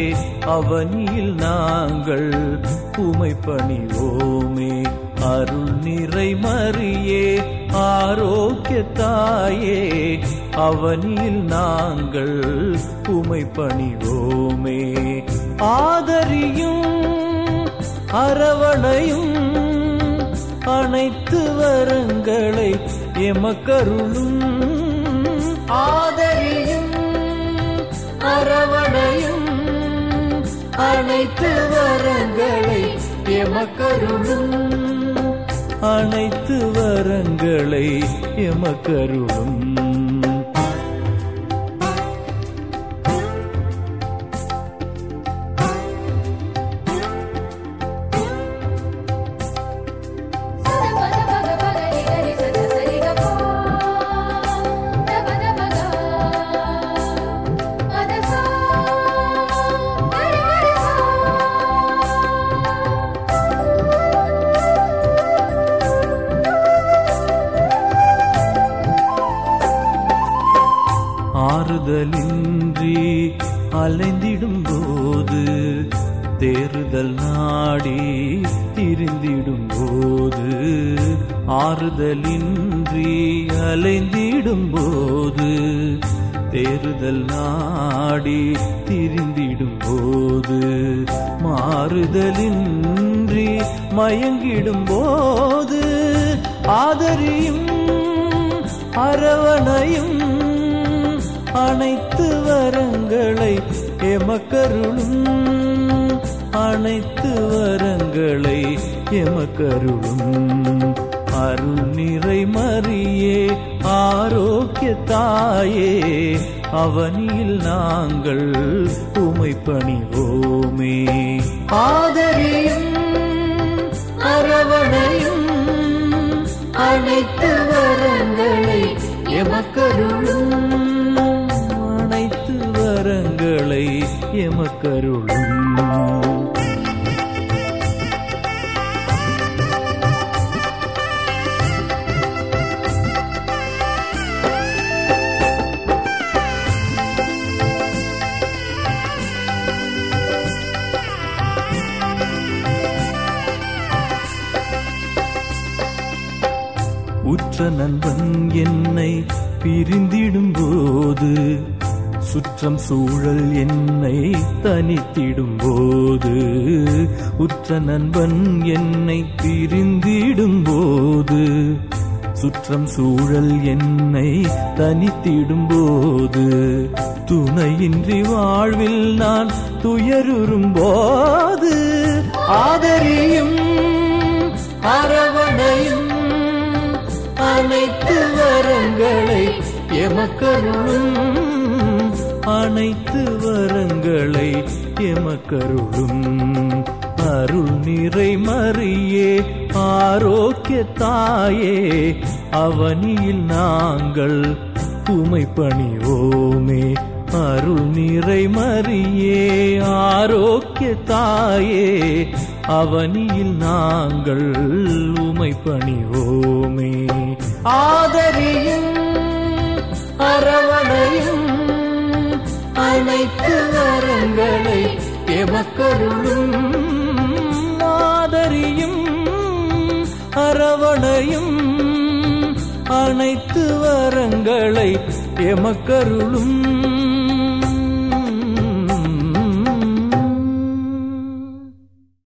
அவனியில் நாங்கள் உமை பணிவோமே அருள் நிறை மறியே ஆரோக்கிய தாயே அவனில் நாங்கள் உமை பணிவோமே ஆதரியும் அரவணையும் அனைத்து வரங்களை எமக்கருளும் ஆதரியும் அரவணையும் அனைத்து வரங்களை எமக்கருளும் அனைத்து வரங்களை எமக்கருளும் ஆறுதலின்றி அலைந்திடும் போது தேறுதல் நாடி திரிந்திடும் போது ஆறுதலின்றி அலைந்திடும் போது தேறுதல் நாடி திரிந்திடும் போது மாறுதலின்றி மயங்கிடும் போது ஆதரியும் அரவணையும் அனைத்து வரங்களை எமக்கருளும் அனைத்து வரங்களை எமக்கருளும் அருள் நிறை மறியே ஆரோக்கிய தாயே அவனில் நாங்கள் உமை பணிவோமே ஆதரியும் அரவணையும் அனைத்து வரங்களை எமக்கருளும் அனைத்து வரங்களை எமக்கருளும் உற்ற நண்பன் என்னை பிரிந்திடும் போது சுற்றம் சூழல் என்னை தனித்திடும் போது உற்ற நண்பன் என்னை பிரிந்திடும் போது சுற்றம் சூழல் என்னை தனித்திடும் போது துணையின்றி வாழ்வில் நான் துயருறும் போது ஆதரியும் அரவணையும் அனைத்து வரங்களை எமக்கருளும் அனைத்து வரங்களை எமக்கருளும் அருள் நிறை மறியே ஆரோக்கிய தாயே அவனியில் நாங்கள் உமை பணிவோமே அருள் நிறை மறியே ஆரோக்கிய தாயே அவனியில் நாங்கள் உமை பணிவோமே ஆதரியும் அரவணையும் அனைத்து வரங்களை எமக்கருளும் ஆதரியும் அரவணையும் அனைத்து வரங்களை எமக்கருளும்